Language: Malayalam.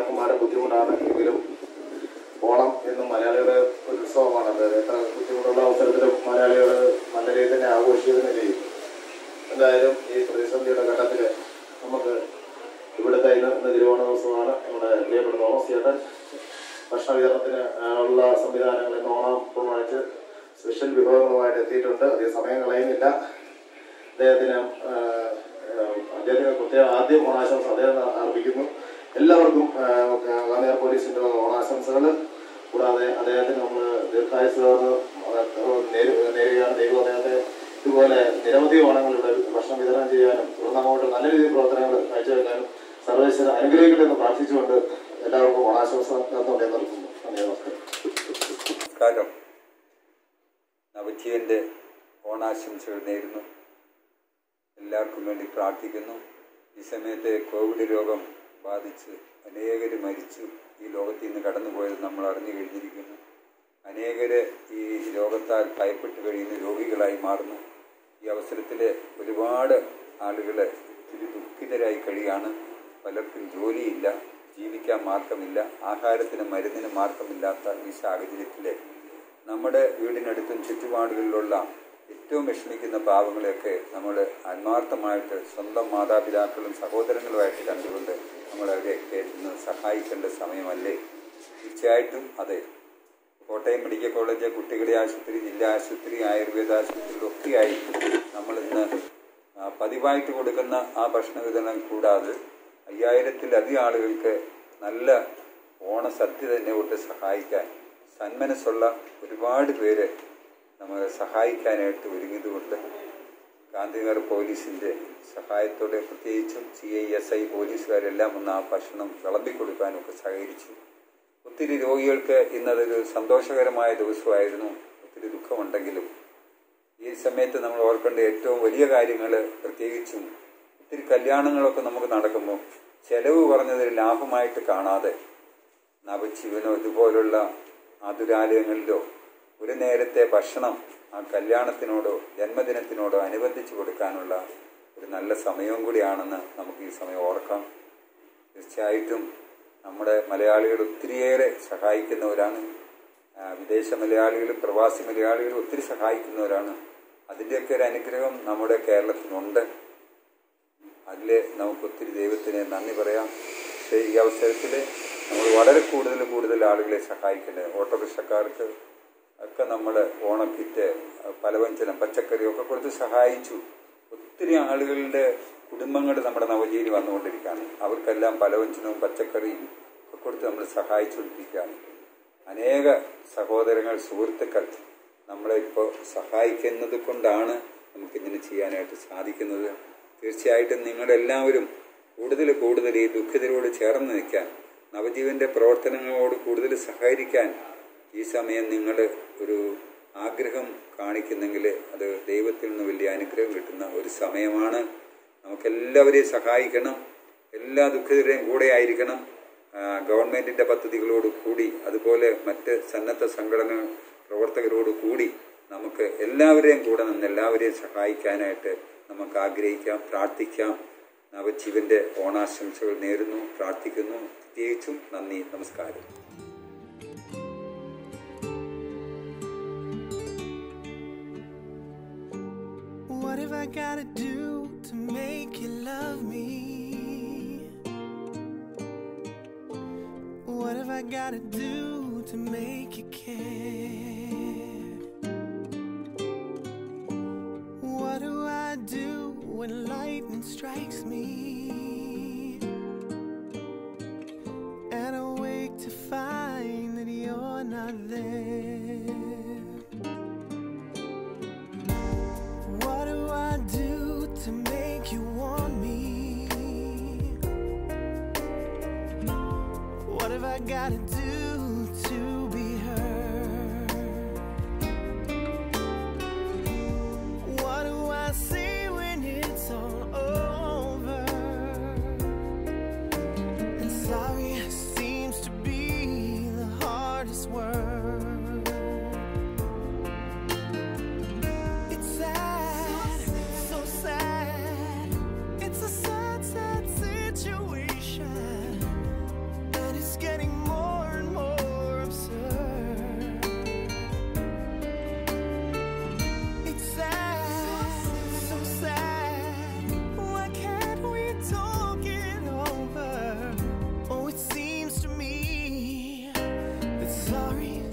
കുമാരൻ ബുദ്ധിമുട്ടാണ് എങ്കിലും ഓണം എന്നും മലയാളികളുടെ ഒരു ഉത്സവമാണ് അത് എത്ര ബുദ്ധിമുട്ടുള്ള അവസരത്തിലും മലയാളികൾ നല്ല രീതിയിൽ തന്നെ ആഘോഷിക്കുക ചെയ്യും എന്തായാലും ഈ പ്രതിസന്ധിയുടെ ഘട്ടത്തിൽ നമുക്ക് ഇവിടുത്തെ ഇന്ന് ഇന്ന് തിരുവോണ ദിവസമാണ് നമ്മുടെ പ്രിയപ്പെട്ട തോമസ് ചേട്ടൻ ഭക്ഷണ വിതരണത്തിന് ആ, ഉള്ള സംവിധാനങ്ങൾ ഇന്ന് ഓണം പ്രമാണിച്ച് സ്പെഷ്യൽ വിഭവങ്ങളുമായിട്ട് എത്തിയിട്ടുണ്ട് അധികം സമയം കളയുന്നില്ല അദ്ദേഹത്തിന് ആ, ആ, അദ്ദേഹത്തിന് പ്രത്യേക ആദ്യം ഓണാശംസ അദ്ദേഹം അർപ്പിക്കുന്നു എല്ലാവർക്കും ആ, ഗാന്ധിനഗർ പോലീസിന്റെ ഓണാശംസകൾ കൂടാതെ അദ്ദേഹത്തിന് നമ്മൾ ദീർഘായുസ് നേരുകയാണ് ദൈവം അദ്ദേഹത്തെ ഇതുപോലെ നിരവധി ഓണങ്ങളിലൂടെ ഭക്ഷണം വിതരണം ചെയ്യാനും തുടർന്ന് അങ്ങോട്ട് നല്ല രീതിയിൽ പ്രവർത്തനങ്ങൾ കാഴ്ചവെക്കാനും സർവേശ്വര അനുഗ്രഹിക്കട്ടെ എന്ന് പ്രാർത്ഥിച്ചുകൊണ്ട് എല്ലാവർക്കും ഓണാശംസ നേർന്നുകൊണ്ട് നിർത്തുന്നു നന്ദി നമസ്കാരം നമസ്കാരം നവജീവന്റെ ഓണാശംസകൾ നേരുന്നു എല്ലാവർക്കും വേണ്ടി പ്രാർത്ഥിക്കുന്നു ഈ സമയത്ത് കോവിഡ് രോഗം ബാധിച്ച് അനേകർ മരിച്ചു ഈ ലോകത്തിൽ നിന്ന് കടന്നുപോയത് നമ്മൾ അറിഞ്ഞു കഴിഞ്ഞിരിക്കുന്നു അനേകര് ഈ രോഗത്താൽ ഭയപ്പെട്ട് കഴിയുന്ന രോഗികളായി മാറുന്നു ഈ അവസരത്തിൽ ഒരുപാട് ആളുകൾ ഒത്തിരി ദുഃഖിതരായി കഴിയാണ് പലർക്കും ജോലിയില്ല ജീവിക്കാൻ മാർഗമില്ല ആഹാരത്തിന് മരുന്നിന് മാർഗമില്ലാത്ത ഈ സാഹചര്യത്തിൽ നമ്മുടെ വീടിനടുത്തും ചുറ്റുപാടുകളിലുള്ള ഏറ്റവും വിഷമിക്കുന്ന പാവങ്ങളെയൊക്കെ നമ്മൾ ആത്മാർത്ഥമായിട്ട് സ്വന്തം മാതാപിതാക്കളും സഹോദരങ്ങളുമായിട്ട് കണ്ടുകൊണ്ട് നമ്മൾ അവരെയൊക്കെ ഇന്ന് സഹായിക്കേണ്ട സമയമല്ലേ തീർച്ചയായിട്ടും അതെ കോട്ടയം മെഡിക്കൽ കോളേജ് കുട്ടികളുടെ ആശുപത്രി ജില്ലാ ആശുപത്രി ആയുർവേദ ആശുപത്രികളൊക്കെയായി നമ്മൾ ഇന്ന് ആ, പതിവായിട്ട് കൊടുക്കുന്ന ആ ഭക്ഷണ വിതരണം കൂടാതെ അയ്യായിരത്തിലധികം ആളുകൾക്ക് നല്ല ഓണസദ്യ തന്നെ കൊണ്ട് സഹായിക്കാൻ സന്മനസ്സുള്ള ഒരുപാട് പേര് നമ്മളെ സഹായിക്കാനായിട്ട് ഒരുങ്ങിയതുകൊണ്ട് ഗാന്ധിനഗർ പോലീസിന്റെ സഹായത്തോടെ പ്രത്യേകിച്ചും സി ഐ എസ് ഐ പോലീസുകാരെല്ലാം ഒന്ന് ആ ഭക്ഷണം വിളമ്പിക്കൊടുക്കാനൊക്കെ സഹകരിച്ചു ഒത്തിരി രോഗികൾക്ക് ഇന്നതൊരു സന്തോഷകരമായ ദിവസമായിരുന്നു ഒത്തിരി ദുഃഖമുണ്ടെങ്കിലും ഈ സമയത്ത് നമ്മൾ ഓർക്കേണ്ട ഏറ്റവും വലിയ കാര്യങ്ങൾ പ്രത്യേകിച്ചും ഒത്തിരി കല്യാണങ്ങളൊക്കെ നമുക്ക് നടക്കുമ്പോൾ ചെലവ് കുറഞ്ഞതൊരു ലാഭമായിട്ട് കാണാതെ നവജീവനോ ഇതുപോലുള്ള ആതുരാലയങ്ങളിലോ ഒരു നേരത്തെ ഭക്ഷണം ആ കല്യാണത്തിനോടോ ജന്മദിനത്തിനോടോ അനുബന്ധിച്ച് കൊടുക്കാനുള്ള ഒരു നല്ല സമയവും കൂടിയാണെന്ന് നമുക്ക് ഈ സമയം ഓർക്കാം തീർച്ചയായിട്ടും നമ്മുടെ മലയാളികൾ ഒത്തിരിയേറെ സഹായിക്കുന്നവരാണ് ആ, വിദേശ മലയാളികളും പ്രവാസി മലയാളികളും ഒത്തിരി സഹായിക്കുന്നവരാണ് അതിൻ്റെയൊക്കെ ഒരു അനുഗ്രഹം നമ്മുടെ കേരളത്തിനുണ്ട് അതിൽ നമുക്ക് ഒത്തിരി ദൈവത്തിന് നന്ദി പറയാം പക്ഷേ ഈ അവസരത്തിൽ നമ്മൾ വളരെ കൂടുതൽ കൂടുതൽ ആളുകളെ സഹായിക്കേണ്ടത് ഓട്ടോറിക്ഷക്കാർക്ക് ഒക്കെ നമ്മൾ ഓണക്കിറ്റ് പലവ്യഞ്ജനം പച്ചക്കറിയൊക്കെ കൊടുത്ത് സഹായിച്ചു ഒത്തിരി ആളുകളുടെ കുടുംബങ്ങൾ നമ്മുടെ നവജീവനി വന്നുകൊണ്ടിരിക്കുകയാണ് അവർക്കെല്ലാം പലവ്യഞ്ജനവും പച്ചക്കറിയും ഒക്കെ കൊടുത്ത് നമ്മൾ സഹായിച്ചുകൊണ്ടിരിക്കുകയാണ് അനേക സഹോദരങ്ങൾ സുഹൃത്തുക്കൾ നമ്മളെ ഇപ്പോൾ സഹായിക്കുന്നത് കൊണ്ടാണ് നമുക്കിങ്ങനെ ചെയ്യാനായിട്ട് സാധിക്കുന്നത് തീർച്ചയായിട്ടും നിങ്ങളെല്ലാവരും കൂടുതൽ കൂടുതൽ ഈ ദുഃഖിതരോട് ചേർന്ന് നിൽക്കാൻ നവജീവന്റെ പ്രവർത്തനങ്ങളോട് കൂടുതൽ സഹകരിക്കാൻ ഈ സമയം നിങ്ങൾ ഒരു ആഗ്രഹം കാണിക്കുന്നെങ്കിൽ അത് ദൈവത്തിൽ നിന്ന് വലിയ അനുഗ്രഹം കിട്ടുന്ന ഒരു സമയമാണ് നമുക്കെല്ലാവരെയും സഹായിക്കണം എല്ലാ ദുഃഖിതരുടെയും കൂടെ ആയിരിക്കണം ആ, ഗവൺമെന്റിന്റെ പദ്ധതികളോട് കൂടി അതുപോലെ മറ്റ് സന്നദ്ധ സംഘടന പ്രവർത്തകരോട് കൂടി നമുക്ക് എല്ലാവരെയും കൂടെ നിന്ന് എല്ലാവരെയും സഹായിക്കാനായിട്ട് നമുക്ക് ആഗ്രഹിക്കാം പ്രാർത്ഥിക്കാം നവജീവന്റെ ഓണാശംസകൾ നേരുന്നു പ്രാർത്ഥിക്കുന്നു പ്രത്യേകിച്ചും നന്ദി നമസ്കാരം What have I gotta do to make you love me? What have I gotta do to make you care? What do I do when lightning strikes me? And I wake to find that you're not there. What do I do to make you want me? What have I gotta do to be heard? What do I say when it's all over? And sorry seems to be the hardest word. It's sad, so sad. It's a sad, sad situation. And it's sorry